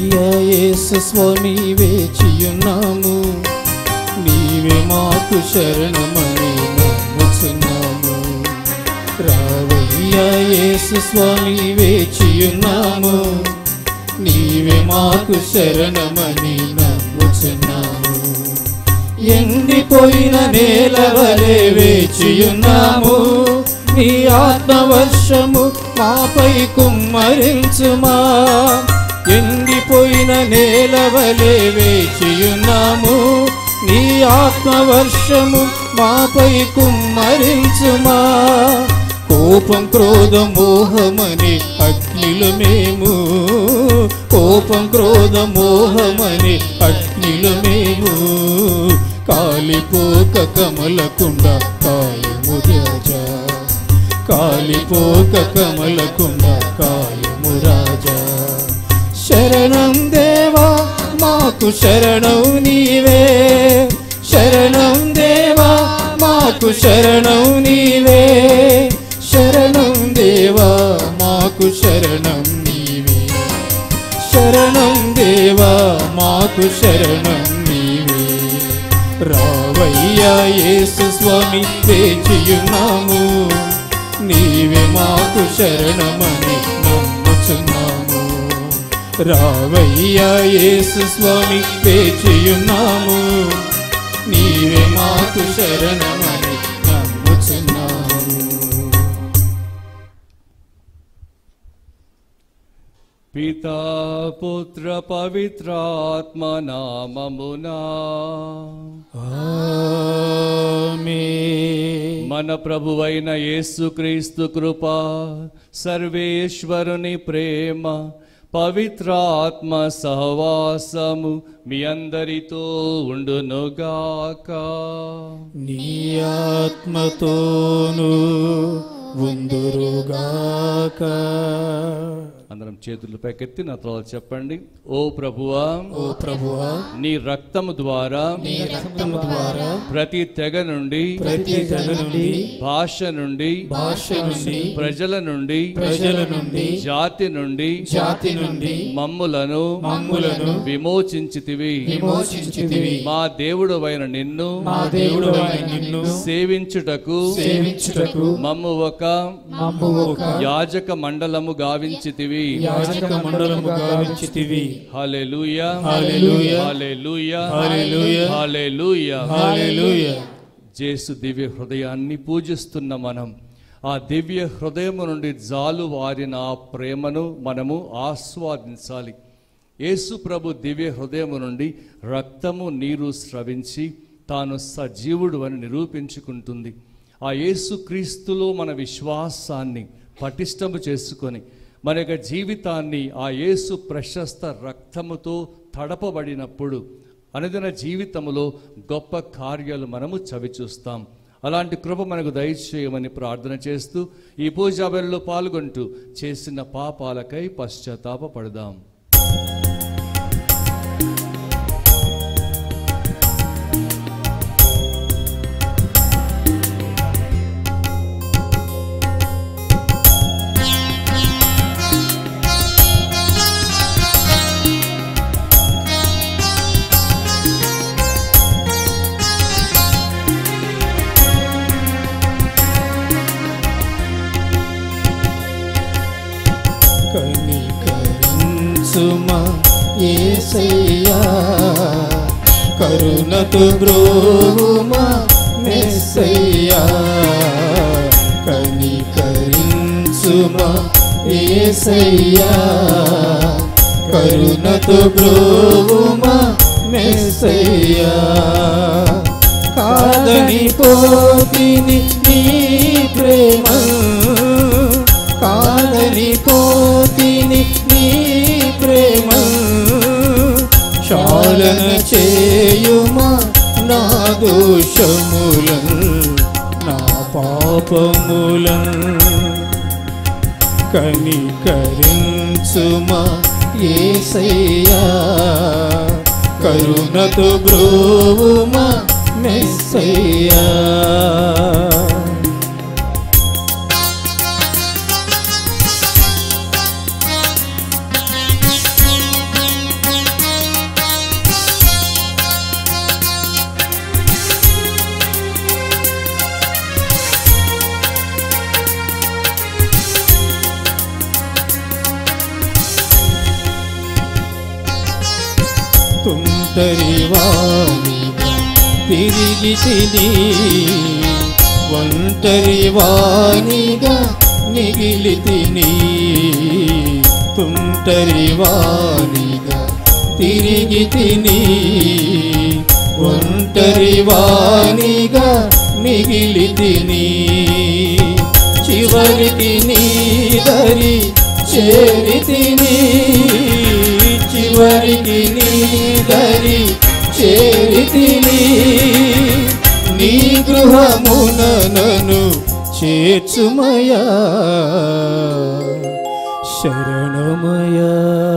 రావయ్యా యేసు స్వామి వేచియున్నాము నీవే మాకు శరణమని నమ్ముచున్నాము రావయ్యా యేసు స్వామి వేచియున్నాము నీవే మాకు శరణమని నమ్ముచున్నాము ఎండిపోయిన నేల వలె వేచియున్నాము నీ ఆత్మవర్షము మాపై కుమ్మరించుమా ఎండిపోయిన నేల వలె వేచియున్నాము నీ ఆత్మవర్షము మాపై కుమ్మరించుమా కోపం క్రోధ మోహమని అగ్నిలో మేము కోపం క్రోధ మోహమని అగ్నిలో మేము కాలిపోక కమలకుండ కాయము రాజా కాలిపోక కమలకుండ కాయము రాజా శరణం దేవా మాకు శరణం నీవే శరణం దేవా మాకు శరణం నీవే శరణం దేవా మాకు శరణం నీవే శరణం దేవా మాకు శరణం నీవే రావయ్యా యేసు స్వామి వేచియున్నాము నీవే మాకు శరణమని నమ్ముచున్నాము రావయ్యా యేసు స్వామి వేచియున్నాము నీవే మాకు శరణమని నమ్ముచున్నాము పితా పుత్ర పవిత్రాత్మ నామమునా ఆమేన్. మన ప్రభువైన యేసుక్రీస్తు కృప సర్వేశ్వరుని ప్రేమ పవిత్రాత్మ సహవాసము మీ అందరితో ఉండునుగాక నీ ఆత్మతోను ఉందురుగాక అందరం చేతులు పైకెత్తి నా తర్వాత చెప్పండి ఓ ప్రభువా ఓ ప్రభువా నీ రక్తము ద్వారా నీ రక్తము ద్వారా ప్రతి తెగ నుండి ప్రతి తెగ నుండి భాష నుండి భాష నుండి ప్రజల నుండి ప్రజల నుండి జాతి నుండి జాతి నుండి మమ్ములను మమ్ములను విమోచించితివి విమోచించితివి మా దేవుడు అయిన నిన్ను మా దేవుడు నిన్ను సేవించుటకు సేవించుటకు మమ్ము ఒక మమ్ము ఒక యాజక మండలము గావించితివి యాజక మండలము గావించితివి హల్లెలూయా హల్లెలూయా. హల్లెలూయా హల్లెలూయా. హల్లెలూయా హల్లెలూయా జేసు దివ్య హృదయాన్ని పూజిస్తున్న మనం ఆ దివ్య హృదయము నుండి జాలు వారిన ఆ ప్రేమను మనము ఆస్వాదించాలి యేసు ప్రభు దివ్య హృదయము నుండి రక్తము నీరు స్రవించి తాను సజీవుడు అని నిరూపించుకుంటుంది ఆ యేసు క్రీస్తులో మన విశ్వాసాన్ని పటిష్టము చేసుకొని మన యొక్క జీవితాన్ని ఆ యేసు ప్రశస్త రక్తముతో తడపబడినప్పుడు అనుదిన జీవితములో గొప్ప కార్యాలు మనము చవిచూస్తాం అలాంటి కృప మనకు దయచేయమని ప్రార్థన చేస్తూ ఈ పూజా బలిలో పాల్గొంటూ చేసిన పాపాలకై పశ్చాత్తాపపడదాం కనికరించుమా యేసయ్యా కరుణతో బ్రోమా మెస్సయ్యా కనికరించుమా యేసయ్యా కరుణతో బ్రోమా మెస్సయ్యా కాదని పోతిని నీ ప్రేమ కాదని పోతిని నీ ప్రేమ చాలన చేయుమా నా దోషములను నా పాపములను కనికరించుమా ఏసయ్యా కరుణతో బ్రోవుమా మెస్సయ్యా ఒంటరి వాణిగా తిరిగి తిని ఒంటరి వాణిగా మిగిలి తిని తుంటరి వాణిగా తిరిగి తిని ఒంటరి వాణిగా మిగిలి తిని చివరికి నీ దరి చేరి తిని చివరికి నీ దరి చేరి తిని నీ గృహమున నన్ను చేర్చుమయా శరణమయా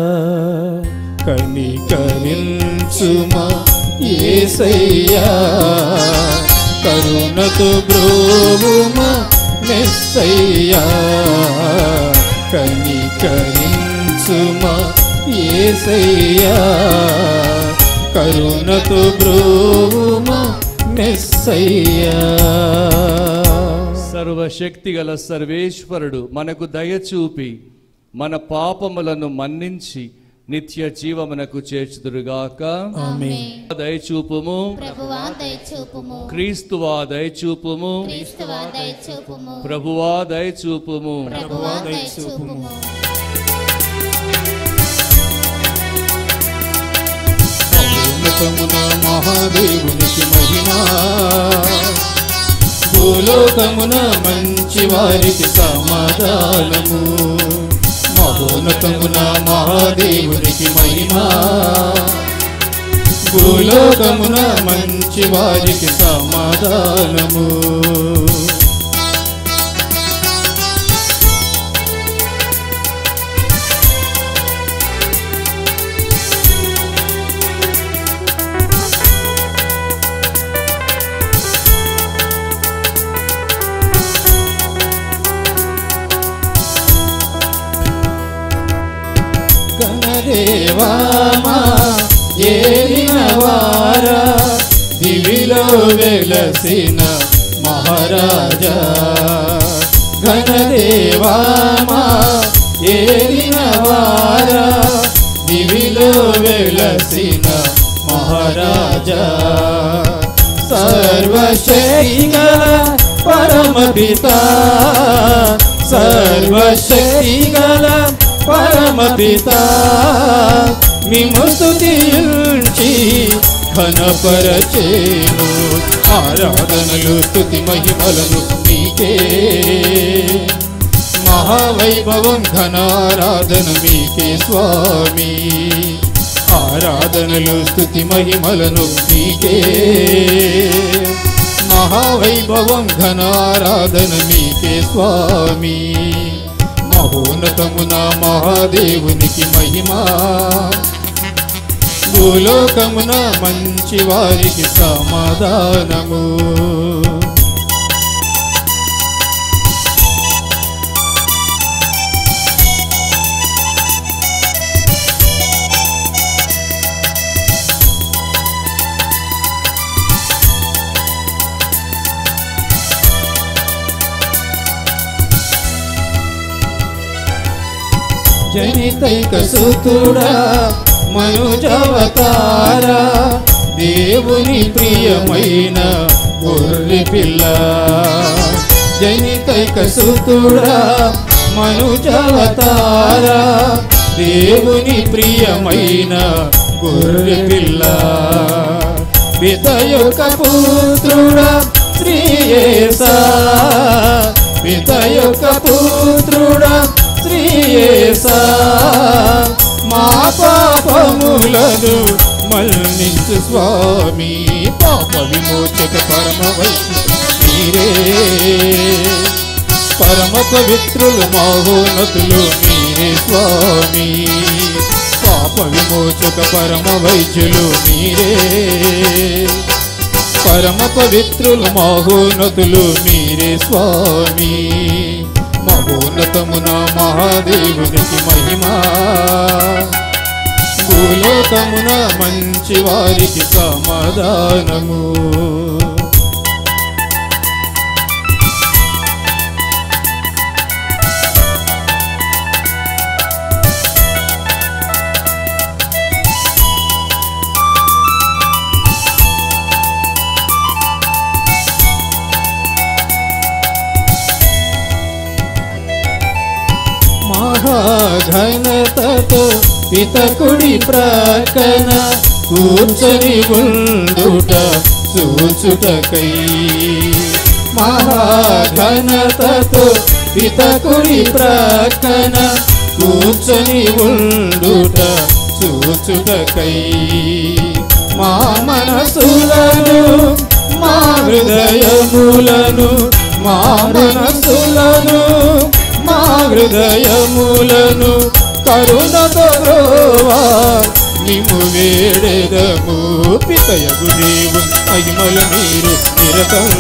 కనికరించుమా ఏసయ్యా కరుణతో బ్రోవుమా మెస్సయ్యా కనికరించుమా ఏసయ్యా కరుణతో బ్రోవుమా మెస్సయ్యా సర్వశక్తి గల సర్వేశ్వరుడు మనకు దయ చూపి మన పాపములను మన్నించి నిత్య జీవమునకు చేర్చుదురుగాక ఆమేన్. దయచూపుము ప్రభువా దయచూపుము క్రీస్తువా దయచూపుము క్రీస్తువా దయచూపుము ప్రభువా దయచూపుము ప్రభువా దయచూపుము మహోన్నతమున మహాదేవునికి మహిమ భూలోకమున మంచి వారికి సమాధానము మహోన్నతమున మహాదేవునికి మహిమ భూలోకమున మంచి వారికి సమాధానము కనదేవామా ఏలిన వారా దివిలో వెలసిన మహారాజా ఘనదేవామా ఏలిన వారా దివిలో వెలసిన మహారాజా సర్వశక్తిగల పరమపిత సర్వశక్తిగల పరమపిత మిము స్తుతించి ఘనపరచేను ఆరాధనలు స్తుతి మహిమలను నీకే మహావైభవం ఘనారాధన మీకే స్వామి ఆరాధనలు స్తుతి మహిమలను నీకే మహావైభవం ఘనారాధన మీకే స్వామి మహోన్నతమున మహాదేవునికి మహిమా భూలోకమున మంచి వారికి సమాధానము జనితైక సుతుడా మనుజవతారా దేవుని ప్రియమైన గొర్రె పిల్ల జనితైక సుతుడా మనుజవతారా దేవుని ప్రియమైన గొర్రె పిల్ల పిత యొక్క పుత్రుడా శ్రీయేసా పిత యొక్క పుత్రుడా శ్రీయేసా మా పాపములను మల్నించు స్వామి పాప విమోచక పరమ మీరే పరమ పవిత్రులు మహోన్నతులు మీరే స్వామి పాప విమోచక పరమ వైద్యులు మీరే పరమ పవిత్రులు మహోన్నతులు మీరే స్వామి మహోన్నతమున మహాదేవునికి మహిమా భూలోకమున మంచి వారికి సమాధానము మహాఘనతతో పితకుడి ప్రక్కన కూర్చొని ఉండుట చూచుటకై మహాఘనతతో పితకుడి ప్రక్కన కూర్చొని ఉండుట చూచుటకై మా మనసులను మా హృదయములను మా మనసులను మా హృదయములను కరుణతో బ్రోవా నిము వేడెదము పితయగు దేవు మహిమల మీరు నిరతం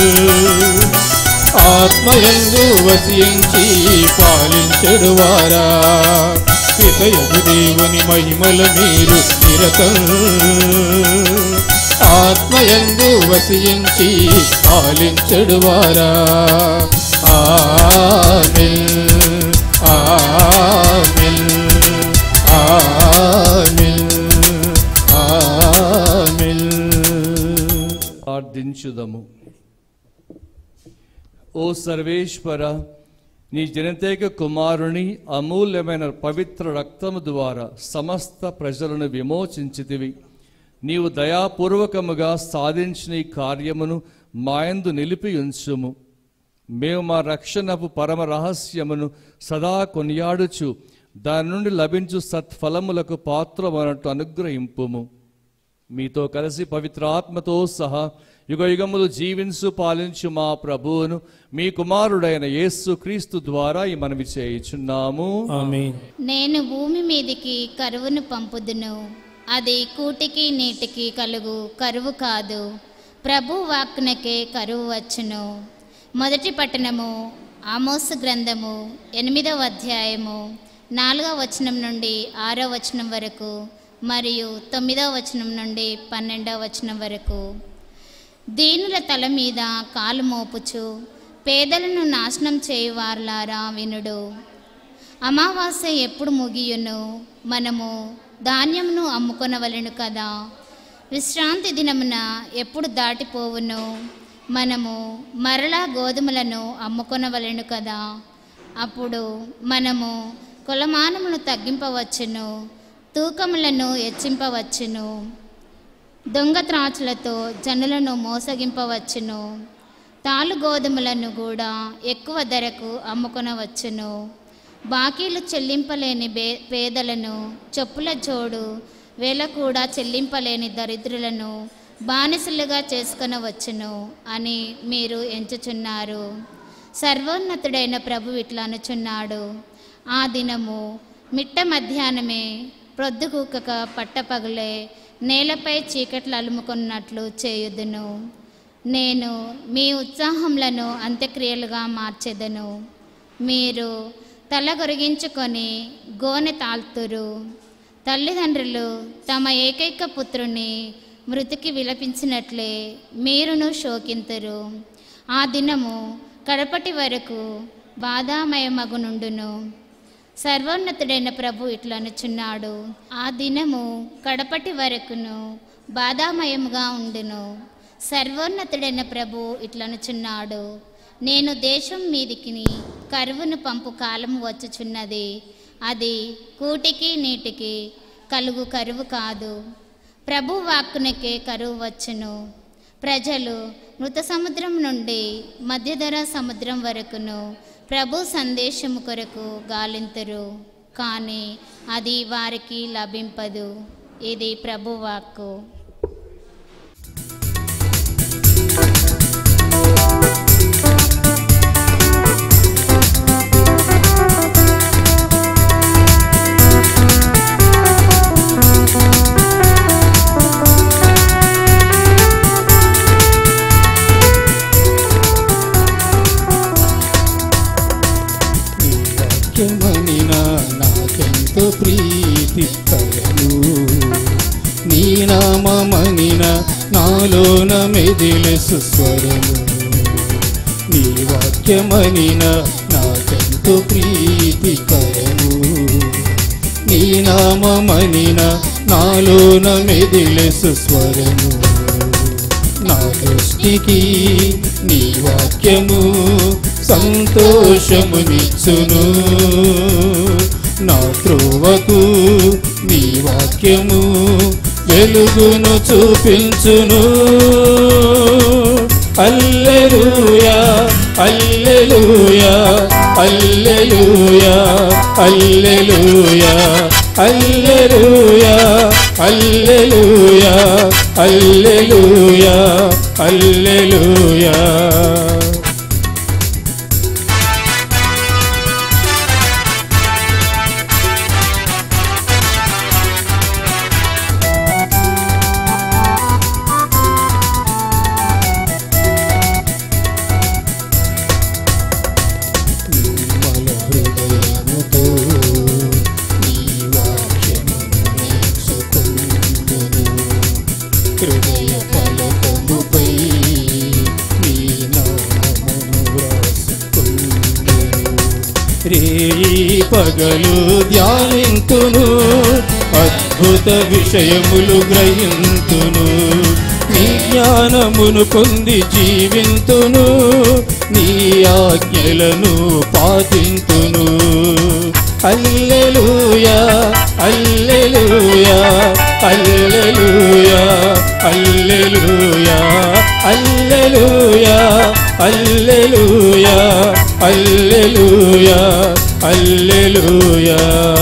ఆత్మయందు వసించి పాలించెడు వారా పితయగు దేవుని మహిమల మీరు నిరతం ఆత్మయందు వసించి పాలించెడు వారా ఆమెన్ ఆమెన్ ఆమెన్ ఆమెన్ ప్రార్థించుదము ఓ సర్వేశ్వర నీ జనతేక కుమారుని అమూల్యమైన పవిత్ర రక్తము ద్వారా సమస్త ప్రజలను విమోచించితివి నీవు దయాపూర్వకముగా సాధించిన ఈ కార్యమును మాయందు నిలిపి ఉంచుము మేము మా రక్షణపు పరమ రహస్యమును సదా కొనియాడుచు దాని నుండి లభించు సత్ఫలములకు పాత్రమనట్టు అనుగ్రహింపుము మీతో కలిసి పవిత్ర ఆత్మతో సహా యుగ యుగములు జీవించు పాలించు మా ప్రభువును మీ కుమారుడైన యేసు క్రీస్తు ద్వారా ఈ మనవి చేయుచున్నాము ఆమేన్ నేను భూమి మీదికి కరువును పంపుదును అది కూటికి నీటికి కలుగు కరువు కాదు ప్రభు వాక్కునకే కరువు వచ్చును మొదటి పట్టణము ఆమోసు గ్రంథము ఎనిమిదవ అధ్యాయము నాలుగవ వచనం నుండి ఆరో వచనం వరకు మరియు తొమ్మిదవ వచనం నుండి పన్నెండవ వచనం వరకు దీనుల తల మీద కాలు మోపుచు పేదలను నాశనం చేయువార్లారా వినుడు అమావాస్య ఎప్పుడు ముగియును మనము ధాన్యమును అమ్ముకొనవలెను కదా విశ్రాంతి దినమున ఎప్పుడు దాటిపోవును మనము మరలా గోధుమలను అమ్ముకొనవలెను కదా అప్పుడు మనము కులమానమును తగ్గింపవచ్చును తూకములను హెచ్చింపవచ్చును దొంగ త్రాచులతో జనులను మోసగింపవచ్చును తాలు గోధుమలను కూడా ఎక్కువ ధరకు అమ్ముకొనవచ్చును బాకీలు చెల్లింపలేని బే పేదలను చెప్పుల జోడు వేల కూడా చెల్లింపలేని దరిద్రులను బానిసలుగా చేసుకొనవచ్చును అని మీరు ఎంచుచున్నారు సర్వోన్నతుడైన ప్రభు ఇట్లా అనుచున్నాడు ఆ దినము మిట్ట మధ్యాహ్నమే ప్రొద్దుకూకక పట్టపగలే నేలపై చీకట్లు అలుముకున్నట్లు చేయుదును నేను మీ ఉత్సాహములను అంత్యక్రియలుగా మార్చెదను మీరు తల గొరిగించుకొని గోనె తాల్తురు తల్లిదండ్రులు తమ ఏకైక పుత్రుని మృతికి విలపించినట్లే మీరును శోకింతురు ఆ దినము కడపటి వరకు బాధామయమగునుండును సర్వోన్నతుడైన ప్రభు ఇట్లా అనుచున్నాడు ఆ దినము కడపటి వరకును బాధామయముగా ఉండును సర్వోన్నతుడైన ప్రభు ఇట్లనుచున్నాడు నేను దేశం మీదికి కరువును పంపు కాలం వచ్చుచున్నది అది కూటికి నీటికి కలుగు కరువు కాదు ప్రభు వాక్కునకే కరువు వచ్చును ప్రజలు మృత సముద్రం నుండి మధ్యధర సముద్రం వరకును ప్రభు సందేశము కొరకు గాలింతురు కానీ అది వారికి లభింపదు ఇది ప్రభు వాక్కు నీ వాక్యమనిన నాకెంతో ప్రీతికరము నీ నామమనిన నాలోన మెదిలే సుస్వరము నీ వాక్యమనిన నాకెంతో ప్రీతికరము నీ నామమనిన నాలోన మెదిలే సుస్వరము నా దృష్టికి నీ వాక్యము సంతోషమునిచ్చును నా త్రోవకు నీ వాక్యము వెలుగును చూపించును అల్లెలూయా అల్లెలూయా అల్లెలూయా అల్లెలూయా అల్లెలూయా అల్లెలూయా అల్లెలూయా అల్లెలూయా నిర్మల హృదయముతో నీ వాక్యమును నేర్చుకుందును హృదయ ఫలకముపై నీ నామమును వ్రాసుకుందును రేయి పగలు ధ్యానింతును అద్భుత విషయములు గ్రహింతును నీ జ్ఞానమును పొంది జీవింతును నీ ఆజ్ఞలను పాటింతును అల్లెలూయా అల్లెలూయా అల్లెలూయా అల్లెలూయా అల్లెలూయా అల్లెలూయా అల్లెలూయా అల్లెలూయా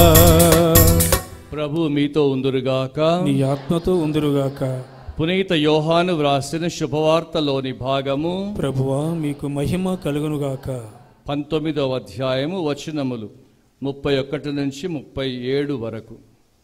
ప్రభు మీతో ఉందురుగాక నీ ఆత్మతో ఉందురుగాక పునీత యోహాను వ్రాసిన శుభవార్తలోని భాగము ప్రభువా మీకు మహిమ కలుగునుగాక పంతొమ్మిదవ అధ్యాయము వచనములు ముప్పై ఒకటి నుంచి ముప్పై ఏడు వరకు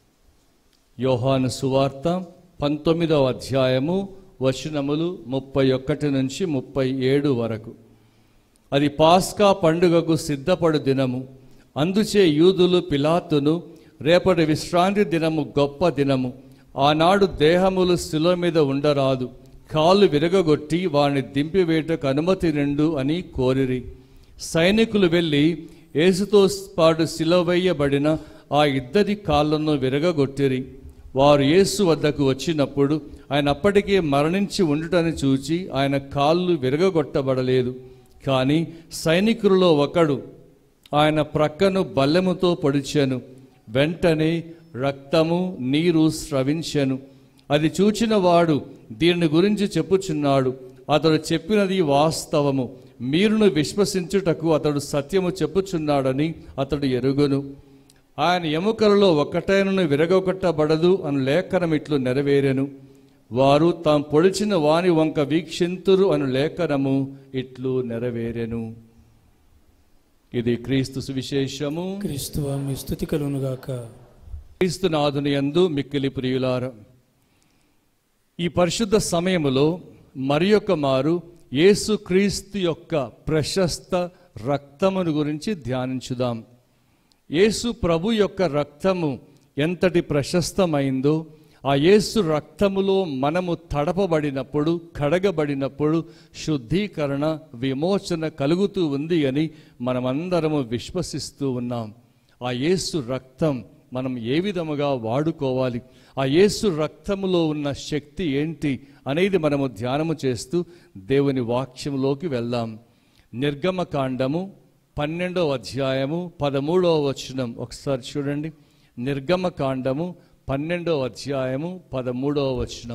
యోహాను సువార్త పంతొమ్మిదవ అధ్యాయము వచనములు ముప్పై ఒకటి నుంచి ముప్పై ఏడు వరకు అది పాస్కా పండుగకు సిద్ధపడు దినము అందుచే యూదులు పిలాతును రేపటి విశ్రాంతి దినము గొప్ప దినము ఆనాడు దేహములు శిల మీద ఉండరాదు కాళ్ళు విరగగొట్టి వాణ్ణి దింపివేటకు అనుమతి నిండు అని కోరిరి సైనికులు వెళ్ళి యేసుతో పాటు సిలవేయబడిన ఆ ఇద్దరి కాళ్ళను విరగగొట్టిరి వారు యేసు వద్దకు వచ్చినప్పుడు ఆయన అప్పటికే మరణించి ఉండుటని చూచి ఆయన కాళ్ళు విరగగొట్టబడలేదు కానీ సైనికులలో ఒకడు ఆయన ప్రక్కను బల్లెముతో పొడిచాను వెంటనే రక్తము నీరు స్రవించెను అది చూచిన వాడు దీని గురించి చెప్పుచున్నాడు అతడు చెప్పినది వాస్తవము మీరును విశ్వసించుటకు అతడు సత్యము చెప్పుచున్నాడని అతడు ఎరుగును ఆయన ఎముకలలో ఒక్కటైనను విరగొట్టబడదు అని లేఖనం ఇట్లు నెరవేరెను వారు తాము పొడిచిన వాని వంక వీక్షింతురు అను లేఖనము ఇట్లు నెరవేరెను ఇది క్రీస్తు సువిశేషము క్రీస్తువా మీ స్థుతి కలుగునుగాక క్రీస్తునాథుని యందు మిక్కిలి ప్రియులార ఈ పరిశుద్ధ సమయములో మరి యొక్క మారు యేసు క్రీస్తు యొక్క ప్రశస్త రక్తమును గురించి ధ్యానించుదాం యేసు ప్రభు యొక్క రక్తము ఎంతటి ప్రశస్తమైందో ఆ యేసు రక్తములో మనము తడపబడినప్పుడు కడగబడినప్పుడు శుద్ధీకరణ విమోచన కలుగుతూ ఉంది అని మనమందరము విశ్వసిస్తూ ఉన్నాం ఆ యేసు రక్తం మనం ఏ విధముగా వాడుకోవాలి ఆ యేసు రక్తములో ఉన్న శక్తి ఏంటి అనేది మనము ధ్యానము చేస్తూ దేవుని వాక్యములోకి వెళ్దాం నిర్గమకాండము పన్నెండవ అధ్యాయము పదమూడవ వచనం ఒకసారి చూడండి నిర్గమకాండము పన్నెండవ అధ్యాయము పదమూడవ వచనం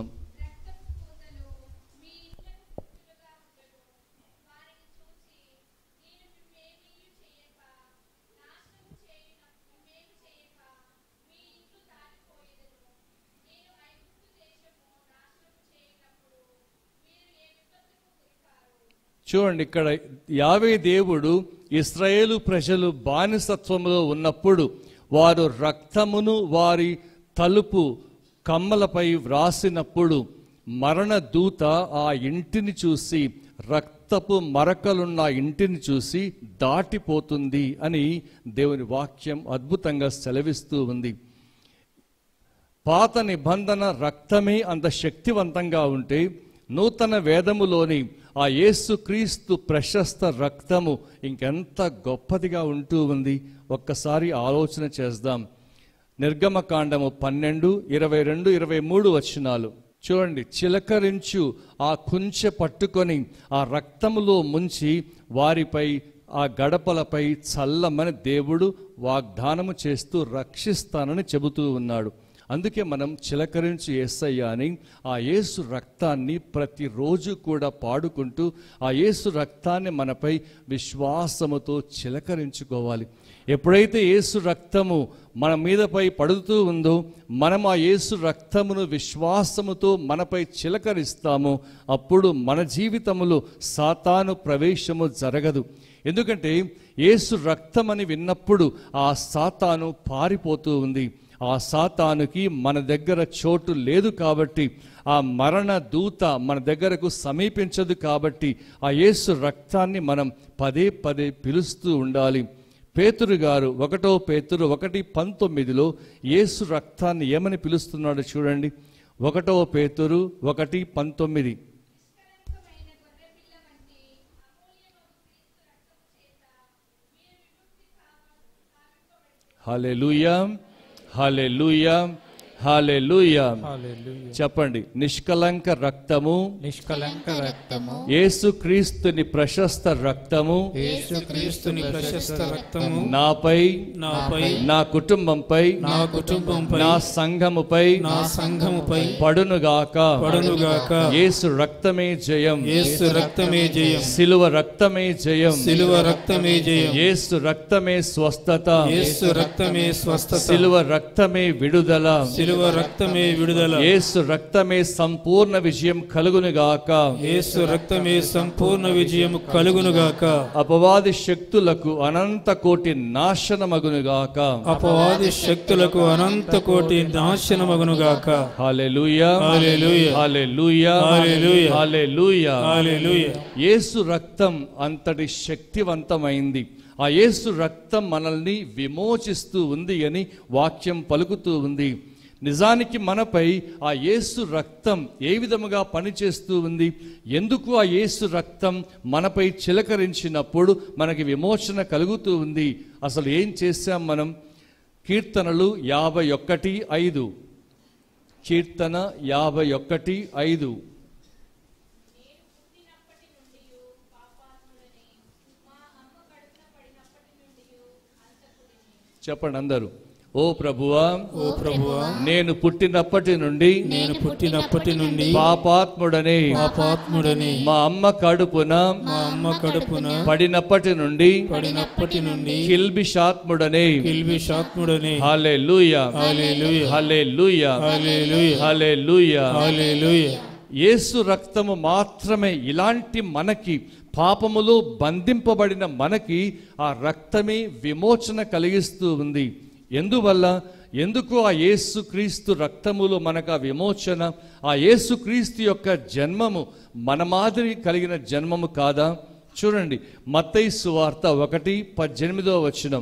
చూడండి ఇక్కడ యావే దేవుడు ఇస్రాయేలు ప్రజలు బానిసత్వంలో ఉన్నప్పుడు వారు రక్తమును వారి తలుపు కమ్మలపై వ్రాసినప్పుడు మరణ దూత ఆ ఇంటిని చూసి రక్తపు మరకలున్న ఆ ఇంటిని చూసి దాటిపోతుంది అని దేవుని వాక్యం అద్భుతంగా సెలవిస్తూ ఉంది పాత నిబంధన రక్తమే అంత శక్తివంతంగా ఉంటే నూతన వేదములోని ఆ యేసుక్రీస్తు ప్రశస్త రక్తము ఇంకెంత గొప్పదిగా ఉంటూ ఉంది ఒక్కసారి ఆలోచన చేద్దాం నిర్గమకాండము పన్నెండు ఇరవై రెండు ఇరవై మూడు వచనాలు చూడండి చిలకరించు ఆ కుంచె పట్టుకొని ఆ రక్తములో ముంచి వారిపై ఆ గడపలపై చల్లమని దేవుడు వాగ్దానము చేస్తూ రక్షిస్తానని చెబుతూ ఉన్నాడు అందుకే మనం చిలకరించి యేసయ్య అని ఆ యేసు రక్తాన్ని ప్రతిరోజు కూడా పాడుకుంటూ ఆ యేసు రక్తాన్ని మనపై విశ్వాసముతో చిలకరించుకోవాలి ఎప్పుడైతే యేసు రక్తము మన మీదపై పడుతూ ఉందో మనం ఆ యేసు రక్తమును విశ్వాసముతో మనపై చిలకరిస్తామో అప్పుడు మన జీవితములో సాతాను ప్రవేశము జరగదు ఎందుకంటే యేసు రక్తమని విన్నప్పుడు ఆ సాతాను పారిపోతూ ఉంది ఆ సాతానుకి మన దగ్గర చోటు లేదు కాబట్టి ఆ మరణ దూత మన దగ్గరకు సమీపించదు కాబట్టి ఆ యేసు రక్తాన్ని మనం పదే పదే పిలుస్తూ ఉండాలి పేతురు గారు ఒకటో పేతురు ఒకటి పంతొమ్మిదిలో యేసు రక్తాన్ని ఏమని పిలుస్తున్నాడో చూడండి ఒకటో పేతురు ఒకటి పంతొమ్మిది హల్లెలూయా హల్లెలూయా హల్లెలూయా హల్లెలూయా. చెప్పండి నిష్కలంక రక్తము నిష్కలంక రక్తము యేసుక్రీస్తుని ప్రశస్త రక్తము యేసుక్రీస్తుని ప్రశస్త రక్తము నాపై నాపై నా కుటుంబంపై నా కుటుంబంపై నా సంఘముపై నా సంఘముపై పడునుగాక పడునుగాక యేసు రక్తమే జయం యేసు రక్తమే జయం సిలువ రక్తమే జయం సిలువ రక్తమే జయం యేసు రక్తమే స్వస్థత యేసు రక్తమే స్వస్థత సిలువ రక్తమే విడుదల సిలువ రక్తమే విడుదల యేసు రక్తమే సంపూర్ణ విజయం కలుగునుగాక యేసు రక్తమే సంపూర్ణ విజయము కలుగునుగాక అపవాది శక్తులకు అనంత కోటి నాశనమగునుగాక అపవాది శక్తులకు అనంత కోటి నాశనమగునుగాక హల్లెలూయా హల్లెలూయా. హల్లెలూయా హల్లెలూయా. హల్లెలూయా హల్లెలూయా యేసు రక్తం అంతటి శక్తివంతమైంది ఆ యేసు రక్తం మనల్ని విమోచిస్తూ ఉంది అని వాక్యం పలుకుతూ ఉంది నిజానికి మనపై ఆ యేసు రక్తం ఏ విధముగా పనిచేస్తూ ఉంది ఎందుకు ఆ యేసు రక్తం మనపై చిలకరించినప్పుడు మనకి విమోచన కలుగుతూ ఉంది అసలు ఏం చేశాం మనం కీర్తనలు యాభై ఒక్కటి ఐదు కీర్తన యాభై ఒక్కటి ఐదు చెప్పండి అందరూ ఓ ప్రభువా ఓ ప్రభువా నేను పుట్టినప్పటి నుండి నేను పుట్టినప్పటి నుండి పాపాత్ముడని పాపాత్ముడని మా అమ్మ కడుపున మా అమ్మ కడుపున పడినప్పటి నుండి పడినప్పటి నుండి కిల్బిషాత్ముడని కిల్బిషాత్ముడని హలే లూయా హల్లెలూయా హలే లూయా హల్లెలూయా హలే లూయా హల్లెలూయా యేసు రక్తము మాత్రమే ఇలాంటి మనకి పాపములో బంధింపబడిన మనకి ఆ రక్తమే విమోచన కలిగిస్తూ ఉంది ఎందువల్ల ఎందుకు ఆ యేసు క్రీస్తు రక్తములో మనకు ఆ విమోచన ఆ యేసు క్రీస్తు యొక్క జన్మము మన మాదిరి కలిగిన జన్మము కాదా చూడండి మత్తయి సువార్త ఒకటి పద్దెనిమిదో వచనం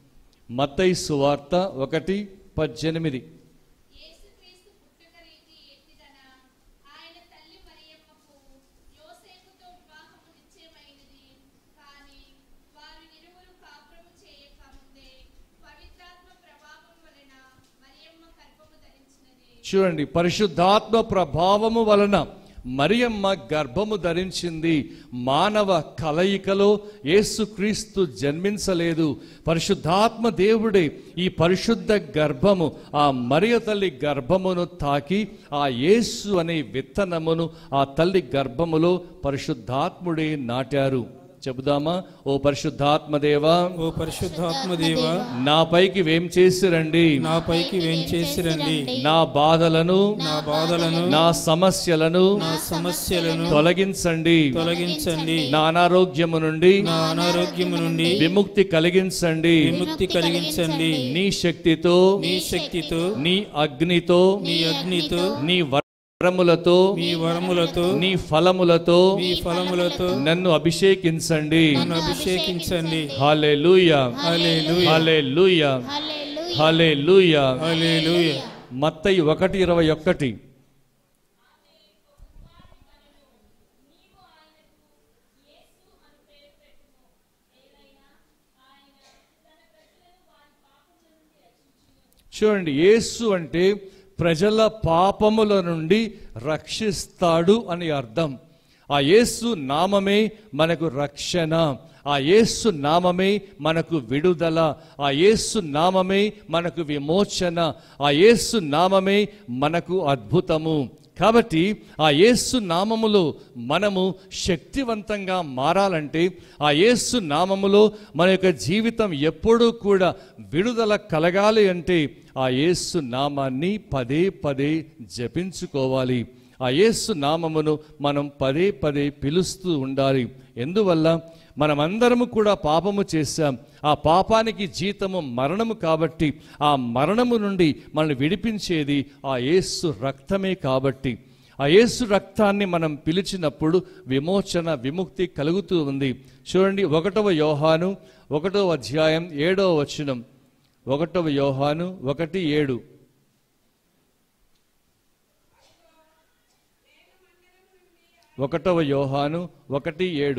మత్తయి సువార్త ఒకటి పద్దెనిమిది యేసుక్రీస్తు పుట్టుక రీతి ఎట్టిదన ఆయన తల్లి మరియమ్మకు యోసేపుతో వివాహము నిశ్చయమైనది కానీ వారు ఇరువురు కాపురము చేయక ముందే పవిత్రాత్మ ప్రభావం వలన మరియమ్మ గర్భము ధరించినది చూడండి పరిశుద్ధాత్మ ప్రభావము వలన మరియమ్మ గర్భము ధరించింది మానవ కలయికలో యేసుక్రీస్తు జన్మించలేదు పరిశుద్ధాత్మ దేవుడే ఈ పరిశుద్ధ గర్భము ఆ మరియ తల్లి గర్భమును తాకి ఆ యేసు అనే విత్తనమును ఆ తల్లి గర్భములో పరిశుద్ధాత్ముడే నాటారు చెబుదామా ఓ పరిశుద్ధాత్మ దేవా ఓ పరిశుద్ధాత్మ దేవ నా పైకి వేం చేసిరండి నా పైకి వేంచేసి రండి నా బాధలను నా బాధలను నా సమస్యలను నా సమస్యలను తొలగించండి తొలగించండి నా అనారోగ్యము నుండి నా అనారోగ్యము నుండి విముక్తి కలిగించండి విముక్తి కలిగించండి నీ శక్తితో నీ శక్తితో నీ అగ్నితో నీ అగ్నితో నీ వరములతో మీ వరములతో నీ ఫలములతో మీ ఫలములతో నన్ను అభిషేకించండి నన్ను అభిషేకించండి హల్లెలూయా హల్లెలూయా హల్లెలూయా హల్లెలూయా హల్లెలూయా హల్లెలూయా మత్తయి ఒకటి ఇరవై ఒక్కటి చూడండి యేసు అంటే ప్రజల పాపముల నుండి రక్షిస్తాడు అని అర్థం ఆ యేసు నామమే మనకు రక్షణ ఆ యేసు నామమే మనకు విడుదల ఆ యేసు నామమే మనకు విమోచన ఆ యేసు నామమే మనకు అద్భుతము కాబట్టి ఆ యేసు నామములో మనము శక్తివంతంగా మారాలంటే ఆ యేసు నామములో మన యొక్క జీవితం ఎప్పుడూ కూడా విడుదల కలగాలి అంటే ఆ యేసు నామాన్ని పదే పదే జపించుకోవాలి ఆ యేసు నామమును మనం పదే పదే పిలుస్తూ ఉండాలి ఎందువల్ల మనమందరము కూడా పాపము చేశాం ఆ పాపానికి జీతము మరణము కాబట్టి ఆ మరణము నుండి మనల్ని విడిపించేది ఆ యేసు రక్తమే కాబట్టి ఆ యేసు రక్తాన్ని మనం పిలిచినప్పుడు విమోచన విముక్తి కలుగుతూ ఉంది చూడండి ఒకటవ యోహాను ఒకటవ అధ్యాయం ఏడవ వచనం ఒకటవ యోహాను ఒకటి ఏడు ఒకటవ యోహాను ఒకటి ఏడు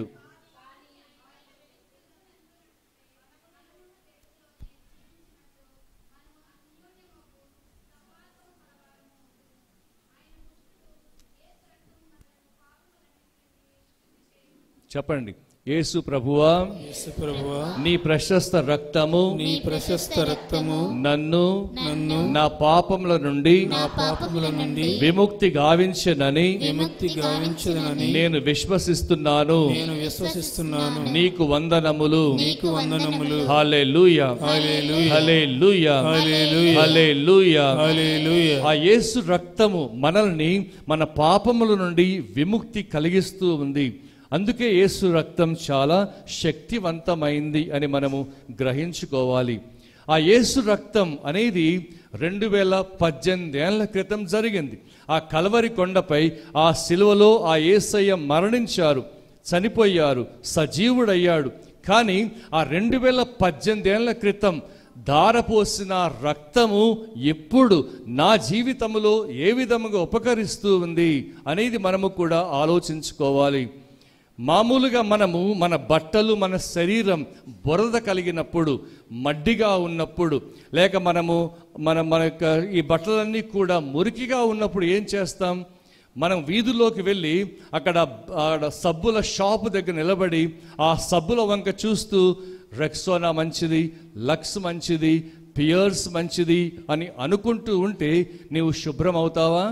చెప్పండి యేసు ప్రభువా యేసు ప్రభువా నీ ప్రశస్త రక్తము నీ ప్రశస్త రక్తము నన్ను నన్ను నా పాపముల నుండి నా పాపముల నుండి విముక్తి గావించనని విముక్తి గావించదనని నేను విశ్వసిస్తున్నాను నేను విశ్వసిస్తున్నాను నీకు వందనములు నీకు వందనములు హల్లెలూయా హల్లెలూయా హల్లెలూయా హల్లెలూయా హల్లెలూయా హల్లెలూయా ఆ యేసు రక్తము మనల్ని మన పాపముల నుండి విముక్తి కలిగిస్తూ ఉంది అందుకే యేసు రక్తం చాలా శక్తివంతమైంది అని మనము గ్రహించుకోవాలి ఆ యేసు రక్తం అనేది రెండు వేల పద్దెనిమిది ఏళ్ల క్రితం జరిగింది ఆ కలవరి కొండపై ఆ సిలువలో ఆ యేసయ్య మరణించారు చనిపోయారు సజీవుడయ్యాడు కానీ ఆ రెండు వేల పద్దెనిమిది ఏళ్ల క్రితం ధారపోసిన రక్తము ఎప్పుడు నా జీవితంలో ఏ విధముగా ఉపకరిస్తూ ఉంది అనేది మనము కూడా ఆలోచించుకోవాలి మామూలుగా మనము మన బట్టలు మన శరీరం బురద కలిగినప్పుడు మడ్డిగా ఉన్నప్పుడు లేక మనము మన మన యొక్క ఈ బట్టలన్నీ కూడా మురికిగా ఉన్నప్పుడు ఏం చేస్తాం మనం వీధుల్లోకి వెళ్ళి అక్కడ అక్కడ సబ్బుల షాపు దగ్గర నిలబడి ఆ సబ్బుల వంక చూస్తూ రెక్సోనా మంచిది లక్స్ మంచిది పియర్స్ మంచిది అని అనుకుంటూ ఉంటే నీవు శుభ్రం అవుతావా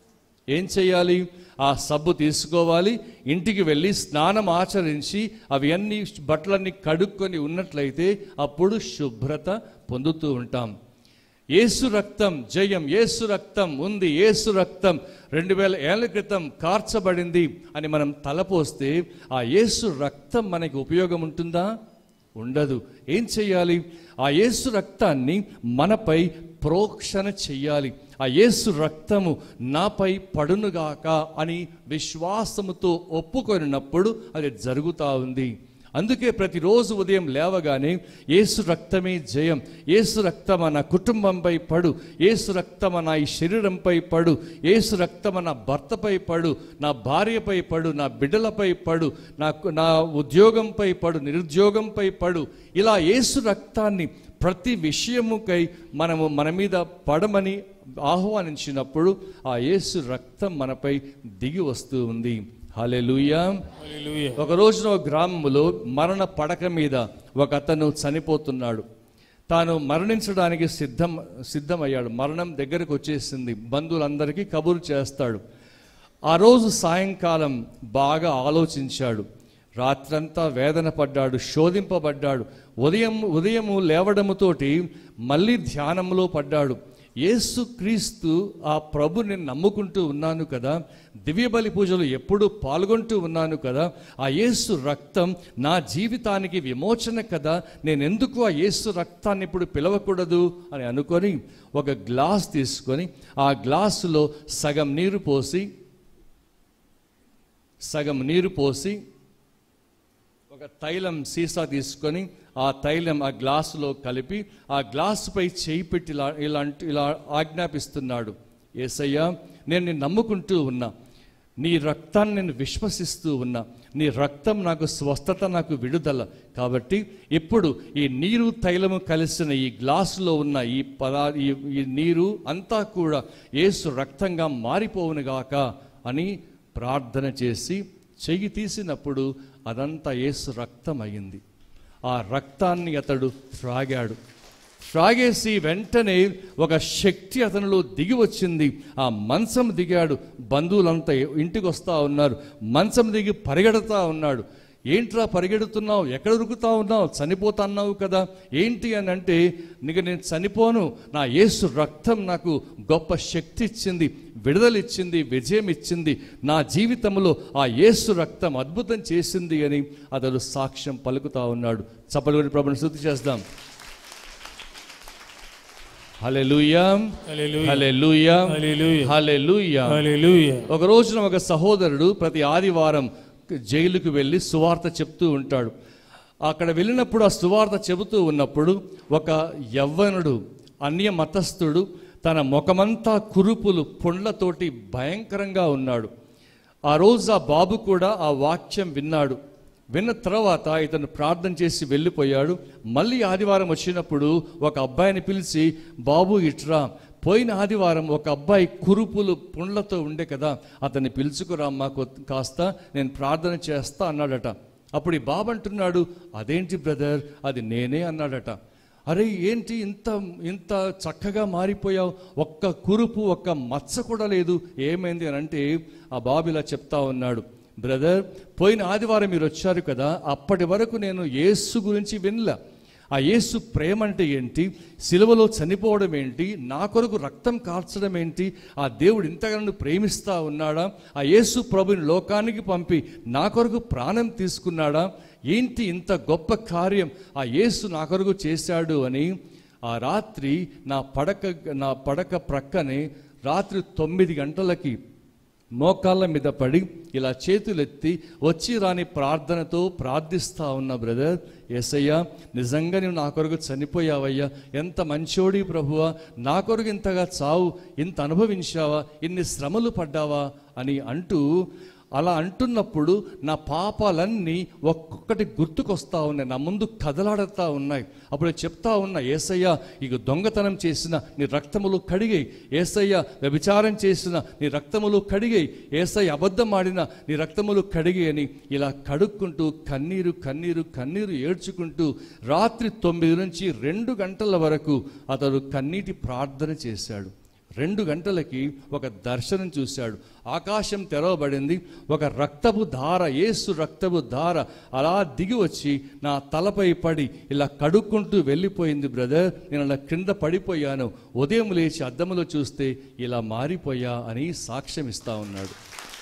ఏం చేయాలి ఆ సబ్బు తీసుకోవాలి ఇంటికి వెళ్ళి స్నానం ఆచరించి అవి అన్ని బట్టలన్నీ కడుక్కొని ఉన్నట్లయితే అప్పుడు శుభ్రత పొందుతూ ఉంటాం ఏసు రక్తం జయం ఏసు రక్తం ఉంది ఏసు రక్తం రెండు వేల ఏళ్ల క్రితం కార్చబడింది అని మనం తలపోస్తే ఆ యేసు రక్తం మనకి ఉపయోగం ఉంటుందా ఉండదు ఏం చెయ్యాలి ఆ యేసు రక్తాన్ని మనపై ప్రోక్షణ చెయ్యాలి ఆ యేసు రక్తము నాపై పడునుగాక అని విశ్వాసముతో ఒప్పుకొనినప్పుడు అది జరుగుతూ ఉంది అందుకే ప్రతిరోజు ఉదయం లేవగానే ఏసు రక్తమే జయం ఏసు రక్తమ నా కుటుంబంపై పడు ఏసు రక్తమ నా ఈ శరీరంపై పడు ఏసు రక్తమ నా భర్తపై పడు నా భార్యపై పడు నా బిడ్డలపై పడు నాకు నా ఉద్యోగంపై పడు నిరుద్యోగంపై పడు ఇలా ఏసు రక్తాన్ని ప్రతి విషయముకై మనము మన మీద పడమని ఆహ్వానించినప్పుడు ఆ యేసు రక్తం మనపై దిగి వస్తూ ఉంది హల్లెలూయా హల్లెలూయా ఒక రోజున ఒక గ్రామంలో మరణ పడక మీద ఒక అతను చనిపోతున్నాడు తాను మరణించడానికి సిద్ధం సిద్ధమయ్యాడు మరణం దగ్గరకు వచ్చేసింది బంధువులందరికీ కబురు చేస్తాడు ఆ రోజు సాయంకాలం బాగా ఆలోచించాడు రాత్రంతా వేదన పడ్డాడు శోధింపబడ్డాడు ఉదయం ఉదయము లేవడముతోటి మళ్ళీ ధ్యానంలో పడ్డాడు యేసు క్రీస్తు ఆ ప్రభుని నమ్ముకుంటూ ఉన్నాను కదా దివ్య బలి పూజలు ఎప్పుడు పాల్గొంటూ ఉన్నాను కదా ఆ యేసు రక్తం నా జీవితానికి విమోచన కదా నేను ఎందుకు ఆ యేసు రక్తాన్ని ఇప్పుడు పిలవకూడదు అని అనుకొని ఒక గ్లాస్ తీసుకొని ఆ గ్లాసులో సగం నీరు పోసి సగం నీరు పోసి ఒక తైలం సీసా తీసుకొని ఆ తైలం ఆ గ్లాసులో కలిపి ఆ గ్లాసుపై చేయి పెట్టి ఇలా ఇలా అంటూ- ఇలా ఆజ్ఞాపిస్తున్నాడు ఏసయ్యా నేను నిన్ను నమ్ముకుంటూ ఉన్నా నీ రక్తాన్ని నేను విశ్వసిస్తూ ఉన్నా నీ రక్తం నాకు స్వస్థత నాకు విడుదల కాబట్టి ఇప్పుడు ఈ నీరు తైలము కలిసిన ఈ గ్లాసులో ఉన్న ఈ పదా ఈ ఈ నీరు అంతా కూడా యేసు రక్తంగా మారిపోవునుగాక అని ప్రార్థన చేసి చెయ్యి తీసినప్పుడు అదంతా యేసు రక్తం అయింది ఆ రక్తాన్ని అతడు త్రాగాడు త్రాగేసి వెంటనే ఒక శక్తి అతనిలో దిగి వచ్చింది ఆ మంచం దిగాడు బంధువులంతా ఇంటికి వస్తూ ఉన్నారు మంచం దిగి పరిగెడతా ఉన్నాడు ఏంట్రా పరిగెడుతున్నావు ఎక్కడ ఉరుకుతా ఉన్నావు చనిపోతున్నావు కదా ఏంటి అని అంటే నీకు నేను చనిపోను నా యేసు రక్తం నాకు గొప్ప శక్తి ఇచ్చింది విడుదల ఇచ్చింది విజయం ఇచ్చింది నా జీవితంలో ఆ యేసు రక్తం అద్భుతం చేసింది అని అతడు సాక్ష్యం పలుకుతా ఉన్నాడు చప్పలుగుడి ప్రభుని శృతి చేద్దాం హల్లెలూయా హల్లెలూయా. హల్లెలూయా హల్లెలూయా. హల్లెలూయా హల్లెలూయా ఒక రోజున ఒక సహోదరుడు ప్రతి ఆదివారం జైలుకు వెళ్ళి సువార్త చెప్తూ ఉంటాడు అక్కడ వెళ్ళినప్పుడు ఆ సువార్త చెబుతూ ఉన్నప్పుడు ఒక యవ్వనుడు అన్య మతస్థుడు తన ముఖమంతా కురుపులు పుండ్లతోటి భయంకరంగా ఉన్నాడు ఆ రోజు ఆ బాబు కూడా ఆ వాక్యం విన్నాడు విన్న తర్వాత ఇతను ప్రార్థన చేసి వెళ్ళిపోయాడు మళ్ళీ ఆదివారం వచ్చినప్పుడు ఒక అబ్బాయిని పిలిచి బాబు ఇట్రా పోయిన ఆదివారం ఒక అబ్బాయి కురుపులు పుండ్లతో ఉండే కదా అతన్ని పిలుచుకురామ్మా కొ- కాస్త నేను ప్రార్థన చేస్తా అన్నాడట అప్పుడు ఈ బాబు అంటున్నాడు అదేంటి బ్రదర్ అది నేనే అన్నాడట అరే ఏంటి ఇంత ఇంత చక్కగా మారిపోయావు ఒక్క కురుపు ఒక్క మచ్చ కూడా లేదు ఏమైంది అని అంటే ఆ బాబు ఇలా చెప్తా ఉన్నాడు బ్రదర్ పోయిన ఆదివారం మీరు వచ్చారు కదా అప్పటి వరకు నేను యేసు గురించి వినలా ఆ యేసు ప్రేమ అంటే ఏంటి సిలువలో చనిపోవడం ఏంటి నా కొరకు రక్తం కార్చడం ఏంటి ఆ దేవుడు ఇంతగా నన్ను ప్రేమిస్తా ఉన్నాడా ఆ యేసు ప్రభుని లోకానికి పంపి నా కొరకు ప్రాణం తీసుకున్నాడా ఏంటి ఇంత గొప్ప కార్యం ఆ యేసు నా కొరకు చేశాడు అని ఆ రాత్రి నా పడక నా పడక ప్రక్కనే రాత్రి తొమ్మిది గంటలకి మోకాళ్ళ మీద పడి ఇలా చేతులెత్తి వచ్చి రాని ప్రార్థనతో ప్రార్థిస్తా ఉన్న బ్రదర్ ఎసయ్యా నిజంగా నువ్వు నా కొరకు చనిపోయావయ్యా ఎంత మంచోడి ప్రభువా నా కొరకు ఇంతగా చావు ఇంత అనుభవించావా ఇన్ని శ్రమలు పడ్డావా అని అంటూ అలా అంటున్నప్పుడు నా పాపాలన్నీ ఒక్కొక్కటి గుర్తుకొస్తా ఉన్నాయి నా ముందు కదలాడుతూ ఉన్నాయి అప్పుడు చెప్తా ఉన్నా ఏసయ్య ఇక దొంగతనం చేసిన నీ రక్తములు కడిగాయి ఏసయ్య వ్యభిచారం చేసిన నీ రక్తములు కడిగాయి ఏసయ్య అబద్ధం ఆడిన నీ రక్తములు కడిగి అని ఇలా కడుక్కుంటూ కన్నీరు కన్నీరు కన్నీరు ఏడ్చుకుంటూ రాత్రి తొమ్మిది నుంచి రెండు గంటల వరకు అతడు కన్నీటి ప్రార్థన చేశాడు రెండు గంటలకి ఒక దర్శనం చూశాడు ఆకాశం తెరవబడింది ఒక రక్తపు ధార ఏసు రక్తపు ధార అలా దిగి వచ్చి నా తలపై పడి ఇలా కడుక్కుంటూ వెళ్ళిపోయింది బ్రదర్ నేను అలా క్రింద పడిపోయాను ఉదయం లేచి అద్దములో చూస్తే ఇలా మారిపోయా అని సాక్ష్యం ఇస్తా ఉన్నాడు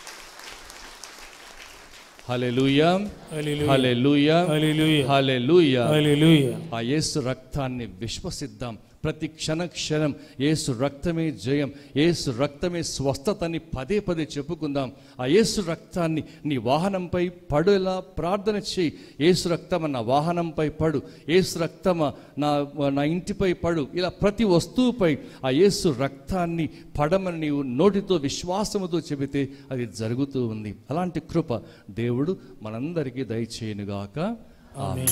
హల్లెలూయా హల్లెలూయా. హల్లెలూయా హల్లెలూయా. హల్లెలూయా హల్లెలూయా ఆ యేసు రక్తాన్ని విశ్వసిద్దాం ప్రతి క్షణ క్షణం యేసు రక్తమే జయం యేసు రక్తమే స్వస్థతని పదే పదే చెప్పుకుందాం ఆ యేసు రక్తాన్ని నీ వాహనంపై పడేలా ప్రార్థన చేయి యేసు రక్తమ నా వాహనంపై పడు యేసు రక్తమ నా నా ఇంటిపై పడు ఇలా ప్రతి వస్తువుపై ఆ యేసు రక్తాన్ని పడమని నీవు నోటితో విశ్వాసముతో చెబితే అది జరుగుతూ ఉంది అలాంటి కృప దేవుడు మనందరికీ దయచేయునుగాక ఆమె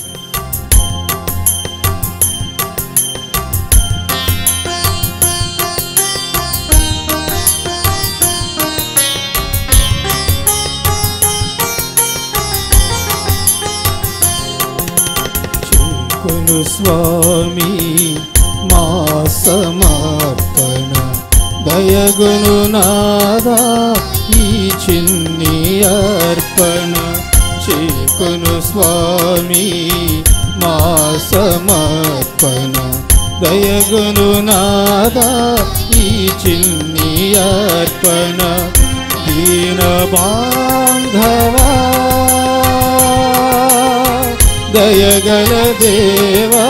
చేకొను స్వామి మా సమర్పణ దయగును నాదా ఈ చిన్ని అర్పణ చేకొను స్వామి మా సమర్పణ దయగును నాదా ఈ చిన్ని అర్పణ దీన బాంధవా దయగల దేవా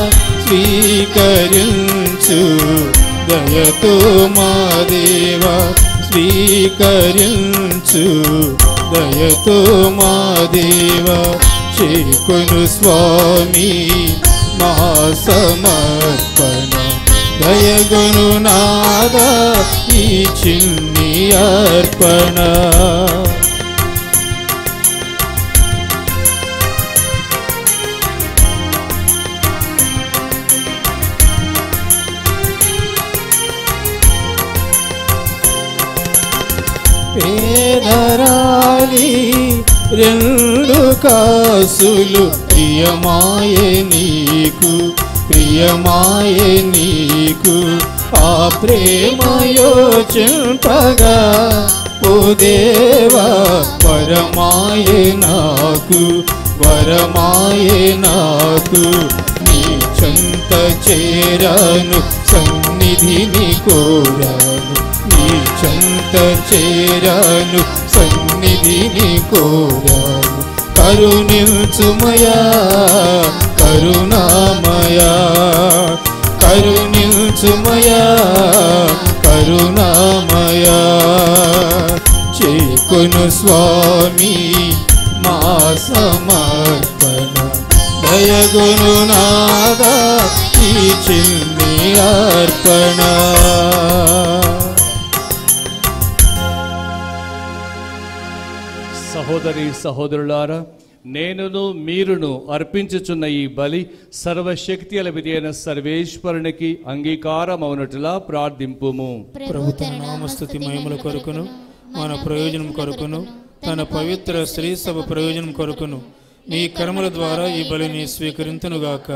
స్వీకరించు దయతో మా దేవా స్వీకరించు దయతో మా దేవా చేకొను స్వామి మా సమర్పణ దయగును నాదా ఈ చిన్ని అర్పణ పేదరాలి రెండు కాసులు ప్రియమాయే నీకు ప్రియమాయే నీకు ఆ ప్రేమయో చింతగా ఓ దేవా వరమాయే నాకు వరమాయే నాకు నీ చెంత చేరాను సన్నిధిని కోరాను నీ చెంత చేరాను సన్నిధిని కోరాను కరుణించుమయా కరుణామయా కరుణించుమయా కరుణామయా చేకొను స్వామి మా సమర్పణ దయగును నాదా ఈ చిన్ని అర్పణ సహోదరి సహోదరులారా నేనును మీరును అర్పించుచున్న ఈ బలి సర్వశక్తి అయిన సర్వేశ్వరునికి అంగీకారమవునట్లా ప్రార్థింపుము ప్రభు తన నామస్తుతి మహిమల కొరకును మన ప్రయోజనం కొరకును తన పవిత్ర స్త్రీ సభ ప్రయోజనం కొరకును నీ కర్మల ద్వారా ఈ బలిని స్వీకరింతునుగాక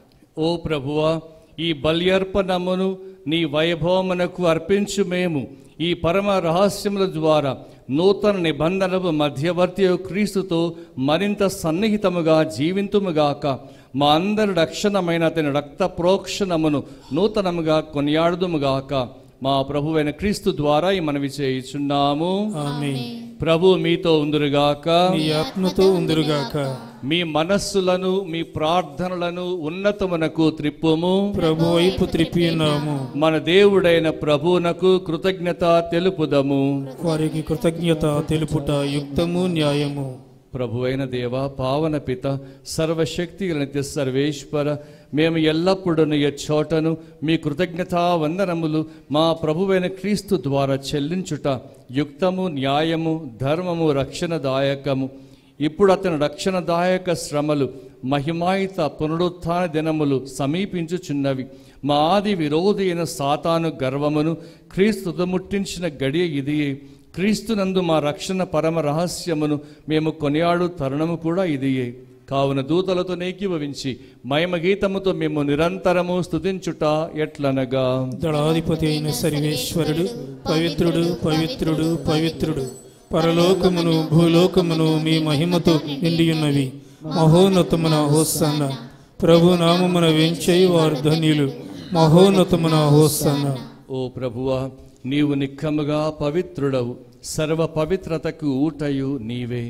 ఓ ప్రభువా ఈ బల్యర్పణమును నీ వైభవమునకు అర్పించు మేము ఈ పరమ రహస్యముల ద్వారా నూతన నిబంధనలు మధ్యవర్తి క్రీస్తుతో మరింత సన్నిహితముగా జీవింతుముగాక మా అందరి రక్షణమైన అతని రక్త ప్రోక్షణమును నూతనముగా కొనియాడుదుముగాక మా ప్రభువైన క్రీస్తు ద్వారా ఈ మనవి చేయుచున్నాము ఆమె ప్రభు మీతో ఉందురుగాక నీ ఆత్మతో ఉందిరుగాక మీ మనస్సులను మీ ప్రార్థనలను ఉన్నతమునకు త్రిప్పుము ప్రభు వైపు త్రిప్పి ఉన్నాము మన దేవుడైన ప్రభువునకు కృతజ్ఞత తెలుపుదము వారికి కృతజ్ఞత తెలుపుట యుక్తము న్యాయము ప్రభువైన దేవ పావన పిత సర్వశక్తి నిత్య సర్వేశ్వర మేము ఎల్లప్పుడూ ఈ చోటను మీ కృతజ్ఞతా వందనములు మా ప్రభువైన క్రీస్తు ద్వారా చెల్లించుట యుక్తము న్యాయము ధర్మము రక్షణదాయకము ఇప్పుడు అతని రక్షణదాయక శ్రమలు మహిమాయిత పునరుత్థాన దినములు సమీపించుచున్నవి మా ఆది విరోధి అయిన సాతాను గర్వమును క్రీస్తు ముట్టించిన గడియ ఇది క్రీస్తునందు మా రక్షణ పరమ రహస్యమును మేము కొనియాడు తరుణము కూడా ఇదియే కావున దూతలతో నేకీభవించి మహిమ గీతముతో మేము నిరంతరము స్తుతించుట ఎట్లనగా దళాధిపతి అయిన సర్వేశ్వరుడు పవిత్రుడు పవిత్రుడు పవిత్రుడు పరలోకమును భూలోకమును మీ మహిమతో నిండియున్నవి మహోన్నతమున హోసన్న ప్రభు నామమున వెంచై వారు ధన్యులు మహోన్నతమున హోసన్న ఓ ప్రభువా నీవు నిక్కముగా పవిత్రుడవు సర్వ పవిత్రతకు ఊటయు నీవే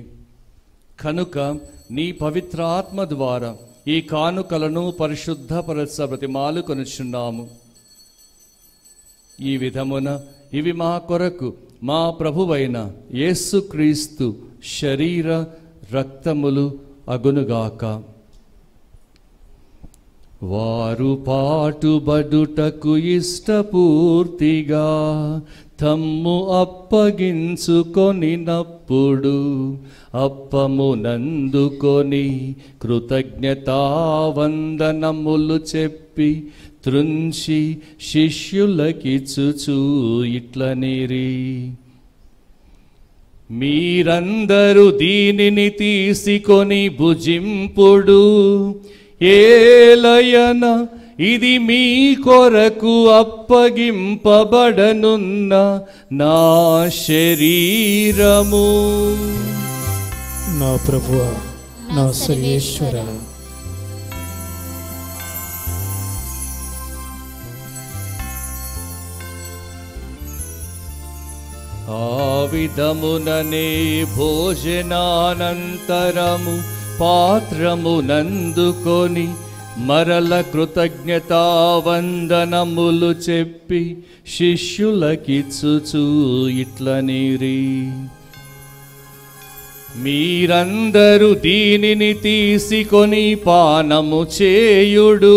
కనుక నీ పవిత్ర ఆత్మ ద్వారా ఈ కానుకలను పరిశుద్ధపరచ ప్రతిమాలు కొనుచున్నాము ఈ విధమున ఇవి మా కొరకు మా ప్రభువైన యేసుక్రీస్తు శరీర రక్తములు అగునుగాక వారు పాటుబడుటకు ఇష్టపూర్తిగా తమ్ము అప్పగించుకొనినప్పుడు అప్పమునందుకొని కృతజ్ఞతావందనములు చెప్పి త్రుంచి శిష్యులకిచ్చుచూ ఇట్లనిరి మీరందరూ దీనిని తీసుకొని భుజింపుడు ఏలయన ఇది మీ కొరకు అప్పగింపబడనున్న నా శరీరము నా ప్రభువ నా సర్వేశ్వర ఆ విధముననే భోజనానంతరము పాత్రమునందుకొని మరల కృతజ్ఞతావందనములు చెప్పి శిష్యులకిచ్చుచూ ఇట్లనిరి మీరందరూ దీనిని తీసుకొని పానము చేయుడు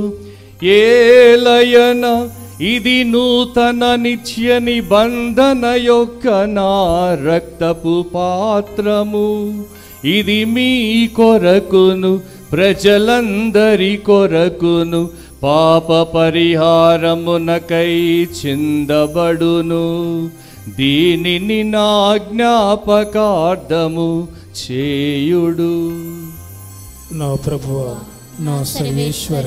ఏలయన ఇది నూతన నిత్య నిబంధన యొక్క నా రక్తపు పాత్రము ఇది మీ కొరకును ప్రజలందరి కొరకును పాప పరిహారమునకై చిందబడును దీనిని నా జ్ఞాపకార్థము చేయుడు నా ప్రభువ నా సర్వేశ్వర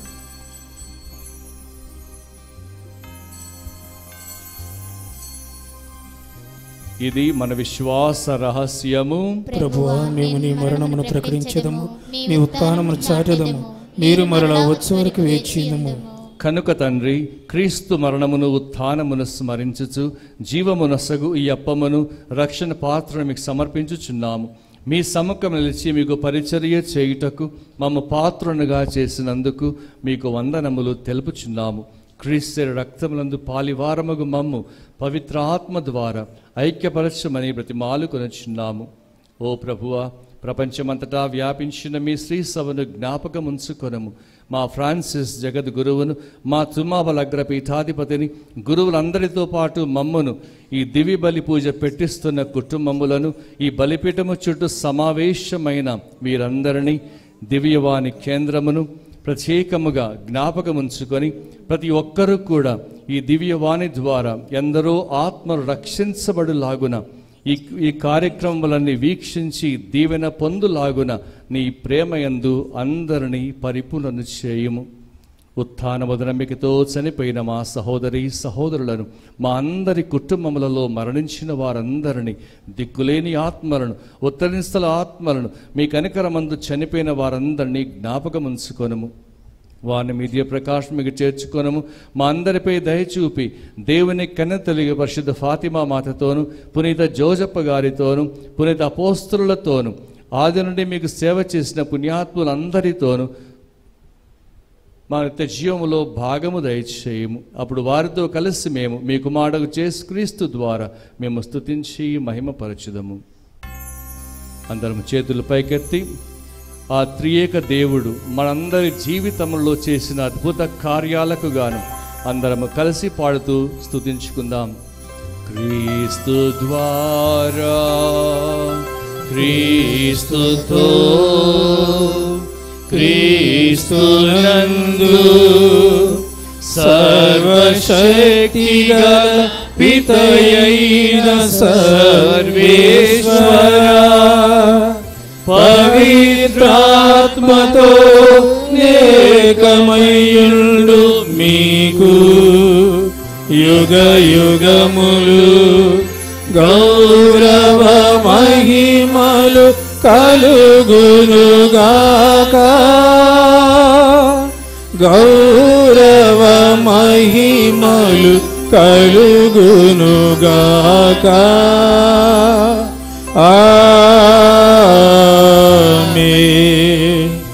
ఇది మన విశ్వాస రహస్యము ప్రభువ మేము నీ మరణమును ప్రకటించదము నీ ఉత్థానమును చాటదము మీరు మరలా వచ్చే వరకు వేచిందము కనుక తండ్రి క్రీస్తు మరణమును ఉత్థానమును స్మరించుచు జీవమునసగు ఈ అప్పమును రక్షణ పాత్రను మీకు సమర్పించుచున్నాము మీ సముఖం నిలిచి మీకు పరిచర్య చేయుటకు మమ్మ పాత్రనుగా చేసినందుకు మీకు వందనములు తెలుపుచున్నాము క్రీస్తు రక్తములందు పాలివారముగు మమ్ము పవిత్ర ఆత్మ ద్వారా ఐక్యపరచమని బ్రతిమాలు కొనుచున్నాము ఓ ప్రభువా ప్రపంచమంతటా వ్యాపించిన మీ శ్రీ సభను జ్ఞాపకం ఉంచుకొనము మా ఫ్రాన్సిస్ జగద్గురువును మా తుమాబల అగ్రపీఠాధిపతిని గురువులందరితో పాటు మమ్మను ఈ దివి బలి పూజ పెట్టిస్తున్న కుటుంబములను ఈ బలిపీఠము చుట్టూ సమావేశమైన వీరందరినీ దివ్యవాణి కేంద్రమును ప్రత్యేకముగా జ్ఞాపకం ఉంచుకొని ప్రతి ఒక్కరూ కూడా ఈ దివ్యవాణి ద్వారా ఎందరో ఆత్మలు రక్షించబడులాగున ఈ ఈ కార్యక్రమములన్నీ వీక్షించి దీవెన పొందులాగున నీ ప్రేమయందు అందరినీ పరిపూర్ణను చేయుము ఉత్థాన నమ్మికతో చనిపోయిన మా సహోదరి సహోదరులను మా అందరి కుటుంబములలో మరణించిన వారందరినీ దిక్కులేని ఆత్మలను ఉత్తరింస్తల ఆత్మలను మీ కనికరమందు చనిపోయిన వారందరినీ జ్ఞాపకం ఉంచుకొనము వారిని మీ దివ్య ప్రకాశముకి చేర్చుకొనము మా అందరిపై దయచూపి దేవుని కన్నెతలిగి పరిశుద్ధ ఫాతిమా మాతతోను పునీత జోజప్ప గారితోను పునీత అపోస్తులతోను ఆది నుండి మీకు సేవ చేసిన పుణ్యాత్ములందరితోనూ మా నిత్య జీవములో భాగము దయచేయము అప్పుడు వారితో కలిసి మేము మీ కుమారుడు చేసు క్రీస్తు ద్వారా మేము స్తుతించి మహిమపరచుదము అందరం చేతులు పైకెత్తి ఆ త్రియేక దేవుడు మనందరి జీవితంలో చేసిన అద్భుత కార్యాలకు గాను అందరము కలిసి పాడుతూ స్తుతించుకుందాం క్రీస్తు ద్వారా క్రీస్తుతో క్రీస్తునందు సర్వశక్తి గల పితయైన సర్వేశ్వర పవిత్రాత్మతో ఏకమయుండు మీకు యుగ యుగములు గౌరవ మహిమలు కలుగునుగాక గౌరవ మహిమలు కలుగునుగాక ఆమేన్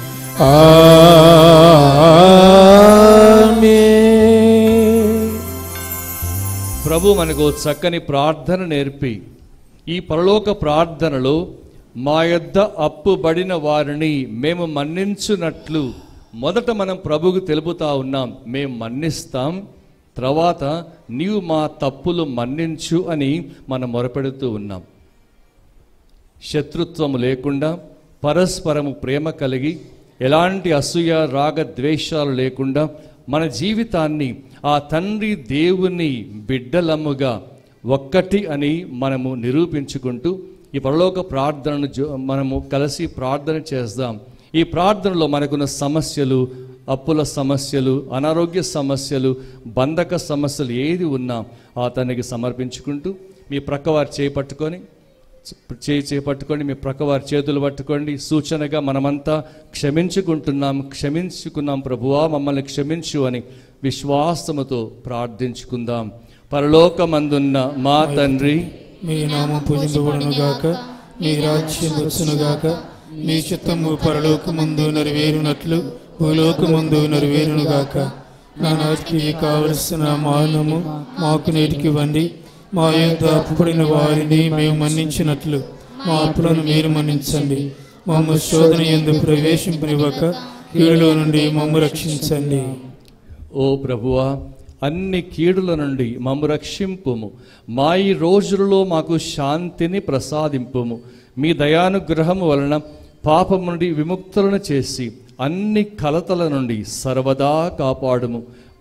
ఆమేన్ ప్రభు మనకు చక్కని ప్రార్థన నేర్పి ఈ పరలోక ప్రార్థనలో మా యొద్ద అప్పుబడిన వారిని మేము మన్నించున్నట్లు మొదట మనం ప్రభుకు తెలుపుతా ఉన్నాం మేము మన్నిస్తాం తర్వాత నీవు మా తప్పులు మన్నించు అని మనం మొరపెడుతూ ఉన్నాం శత్రుత్వము లేకుండా పరస్పరము ప్రేమ కలిగి ఎలాంటి అసూయ రాగ ద్వేషాలు లేకుండా మన జీవితాన్ని ఆ తండ్రి దేవుని బిడ్డలమ్ముగా ఒక్కటి అని మనము నిరూపించుకుంటూ ఈ పరలోక ప్రార్థనను జో- మనము కలిసి ప్రార్థన చేద్దాం ఈ ప్రార్థనలో మనకున్న సమస్యలు అప్పుల సమస్యలు అనారోగ్య సమస్యలు బంధక సమస్యలు ఏది ఉన్నా అతనికి సమర్పించుకుంటూ మీ ప్రక్కవారు చేపట్టుకొని చేయి చేపట్టుకోండి మీ ప్రక్క వారి చేతులు పట్టుకోండి సూచనగా మనమంతా క్షమించుకుంటున్నాం క్షమించుకున్నాం ప్రభువా మమ్మల్ని క్షమించు అని విశ్వాసముతో ప్రార్థించుకుందాం పరలోకమందున్న మా తండ్రి మీ నామం పూజింపబడును గాక మీ రాజ్యం వచ్చును గాక మీ చిత్తము పరలోకమందు నెరవేరునట్లు భూలోకమందు నెరవేరును గాక నా నాటికి కావలసిన మానము మాకు నేటికి ఇవ్వండి మా యొక్క అప్పుపడిన వారిని మేము మన్నించినట్లు మా అప్పులను మీరు మన్నించండి మమ్మ శోధన ఎందు ప్రవేశింపనివ్వక కీడులో నుండి మమ్మ రక్షించండి ఓ ప్రభువా అన్ని కీడుల నుండి మమ్ము రక్షింపుము మా ఈ రోజులలో మాకు శాంతిని ప్రసాదింపుము మీ దయానుగ్రహము వలన పాపము నుండి విముక్తులను చేసి అన్ని కలతల నుండి సర్వదా కాపాడుము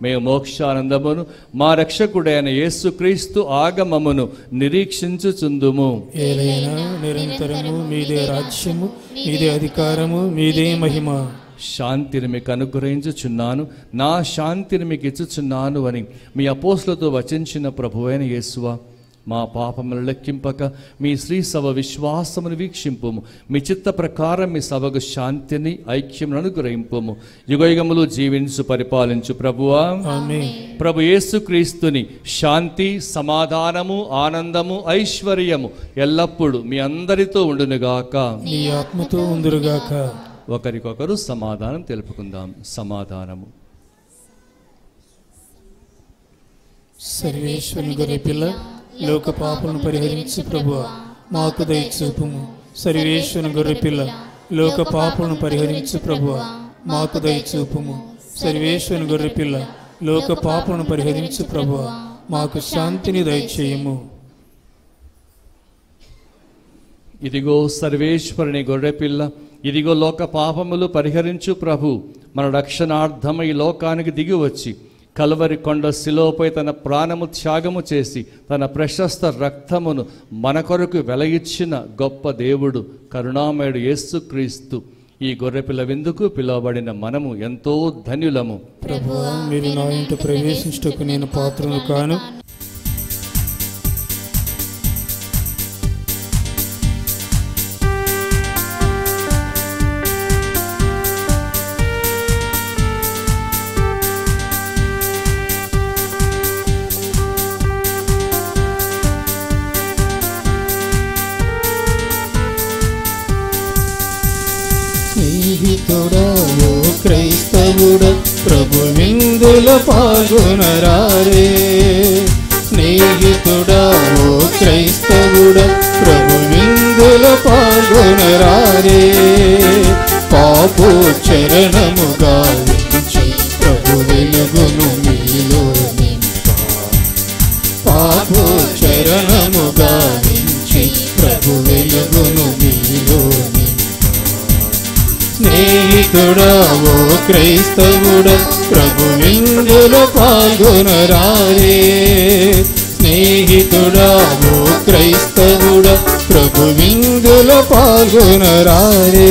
మేము మోక్షానందమును మా రక్షకుడైన యేసుక్రీస్తు ఆగమమును నిరీక్షించుచుందుము ఏలైనా నిరంతరము మీదే రాజ్యము మీదే అధికారము మీదే మహిమ శాంతిని మీకు అనుగ్రహించుచున్నాను నా శాంతిని మీకు ఇచ్చుచున్నాను అని మీ అపోస్లతో వచించిన ప్రభువైన యేసువా మా పాపములు లెక్కింపక మీ శ్రీ సభ విశ్వాసమును వీక్షింపుము మీ చిత్త ప్రకారం మీ సభకు శాంతిని ఐక్యమును అనుగ్రహింపుము యుగయుగములు జీవించు పరిపాలించు ప్రభువా ఆమేన్ ప్రభు యేసుక్రీస్తుని శాంతి సమాధానము ఆనందము ఐశ్వర్యము ఎల్లప్పుడూ మీ అందరితో ఉండునుగాక నీ ఆత్మతో ఉందురుగాక ఒకరికొకరు సమాధానం తెలుపుకుందాం సమాధానము సర్వేశ్వరుని గొర్రె పిల్ల లోక పాపలను పరిహరించు ప్రభువ మాకు దయచూపుము సర్వేశ్వరుని గొర్రె పిల్ల లోక పాపలను పరిహరించు ప్రభువ మాకు దయచూపుము సర్వేశ్వరుని గొర్రె పిల్ల లోక పాపలను పరిహరించు ప్రభువ మాకు శాంతిని దయచేయము ఇదిగో సర్వేశ్వరుని గొర్రెపిల్ల ఇదిగో లోక పాపములు పరిహరించు ప్రభు మన రక్షణార్థమ ఈ లోకానికి దిగి వచ్చి కలవరి కొండ శిలోపై తన ప్రాణము త్యాగము చేసి తన ప్రశస్త రక్తమును మన కొరకు వెలయిచ్చిన గొప్ప దేవుడు కరుణామయుడు యేసుక్రీస్తు ఈ గొర్రెపిల్ల విందుకు పిలువబడిన మనము ఎంతో ధన్యులము ప్రభువ మీరు నా ఇంట ప్రవేశించుటకు నేను పాత్రను కాను స్నేహితుడా ఓ క్రైస్తవుడ ప్రభు విందుల పాల్గొనరారే స్నేహితుడా ఓ క్రైస్తవుడ ప్రభు విందుల పాల్గొనరారే పాపు చరణము గావించి ప్రభు వెలుగును మీలో నింపా పాపు చరణము గావించి ప్రభు వెలుగును మీలో నింపా స్నేహితుడా ఓ క్రైస్తవుడా ప్రభు విందులో పాల్గొనరారే స్నేహితుడా ఓ క్రైస్తవుడా ప్రభు విందులో పాల్గొనరారే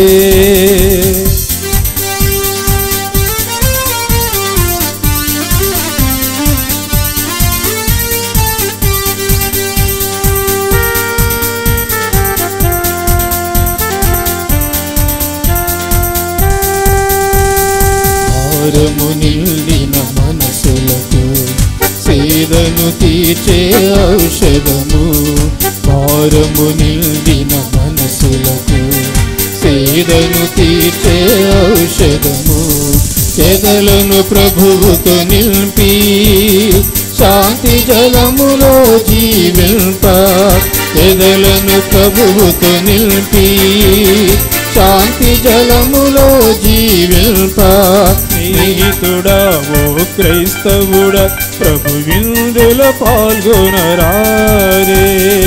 భారము నిండిన మనసులకు సేదను తీర్చే ఔషధము భారము నిండిన మనసులకు సేదను తీర్చే ఔషధము ఎదలను ప్రభువుతో నింపి శాంతి జలములో జీవింప ఎదలను ప్రభువుతో నింపి శాంతి జలములో జీవింప స్నేహితుడా ఓ క్రైస్తవుడా ప్రభు విందుల పాల్గొనరారే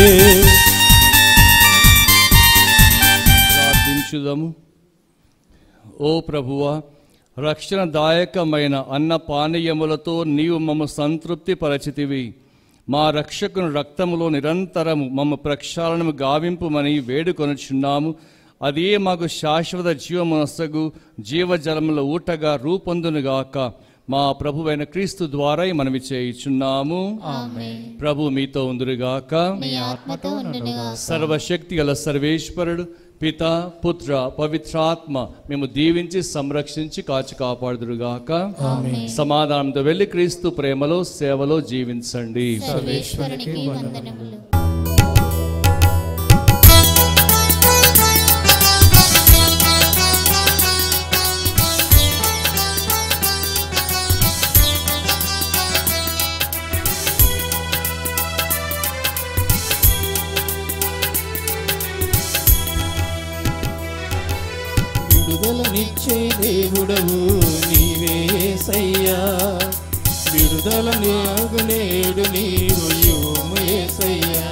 ప్రార్థించుదాము ఓ ప్రభువా రక్షణదాయకమైన అన్న పానీయములతో నీవు మమ్మ సంతృప్తి పరచితివి మా రక్షకుని రక్తములో నిరంతరము మమ్మ ప్రక్షాళనము గావింపుమని వేడుకొనుచున్నాము అదే మాకు శాశ్వత జీవమనస్సగు జీవజలముల ఊటగా రూపొందునుగాక మా ప్రభువైన క్రీస్తు ద్వారా ఈ మనవి చేయుచున్నాము ప్రభు మీతో ఉందురుగాక మీ ఆత్మతో ఉండునుగా సర్వశక్తి గల సర్వేశ్వరుడు పిత పుత్ర పవిత్రాత్మ మేము దీవించి సంరక్షించి కాచి కాపాడుదురుగాక సమాధానంతో వెళ్ళి క్రీస్తు ప్రేమలో సేవలో జీవించండి సర్వేశ్వరునికి వందనములు విడుదలనిచ్చే దేవుడవు నీవే సయ్యా విడుదల నేడు నీవు యోము ఏసయ్యా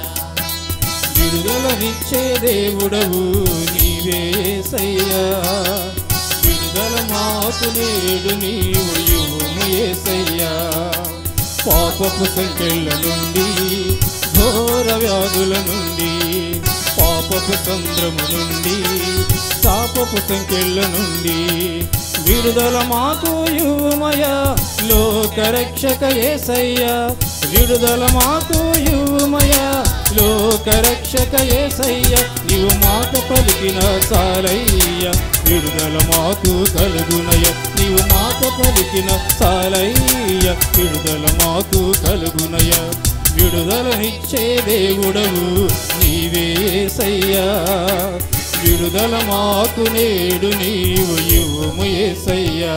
విడుదలనిచ్చే దేవుడవు నీవే సయ్యా విడుదల విడుదల మాకు నేడు నీవు ఇవ్వుము యేసయ్యా పాపపు సంఖ్యల నుండి ఘోర వ్యాధుల నుండి పాపపు సంద్రము నుండి శాపపు సంఖ్యల నుండి విడుదల మాకు యువమయ లోక రక్షక యేసయ్య విడుదల మాకు యువమయ లోక రక్షక యేసయ్య నీవు మాట పలికిన సాలయ్య విడుదల మాకు కలుగునయ నీవు మాట పలికిన సాలయ్య విడుదల మాకు కలుగునయ విడుదలనిచ్చే దేవుడవు నీవే యేసయ్యా విడుదల మాకు నేడు నీవు ఇవ్వము యేసయ్యా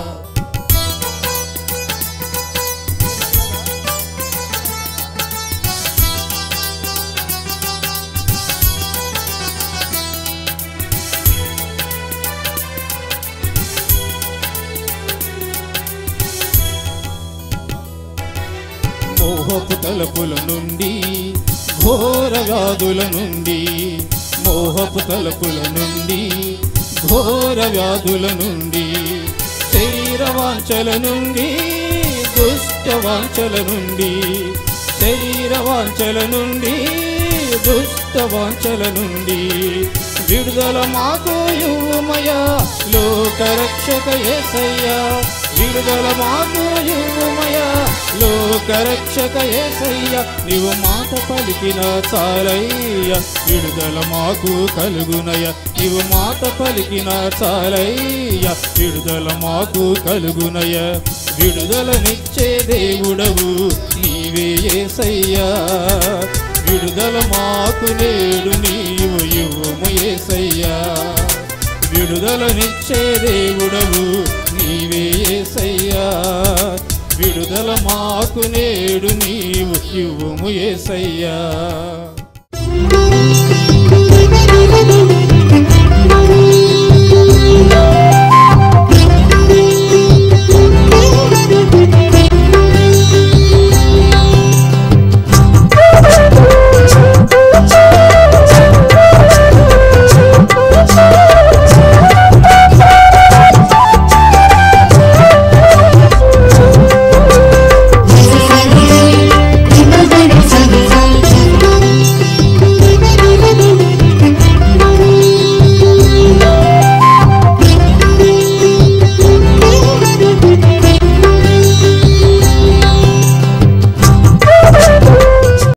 మోహపు తలుపుల నుండి ఘోర వ్యాధుల నుండి మోహపు తలుపుల నుండి ఘోర వ్యాధుల నుండి శరీర వాంఛల నుండి దుష్ట వాంఛల నుండి శరీర వాంఛల నుండి దుష్ట వాంఛల నుండి విడుదల మాకు యువమయ లోక రక్షక యేసయ్యా విడుదల మాకు యువమయ లోక రక్షక యేసయ్య నీవు మాట పలికిన చాలయ్య విడుదల మాకు కలుగునయ నీవు మాట పలికిన చాలయ్య విడుదల మాకు కలుగునయ విడుదలనిచ్చే దేవుడవు నీవే యేసయ్యా విడుదల మాకు నేడు నీవు ఇవ్వము యేసయ్యా విడుదలనిచ్చే దేవుడవు నీవే యేసయ్యా విడుదల మాకు నేడు నీవు ఇవ్వము యేసయ్యా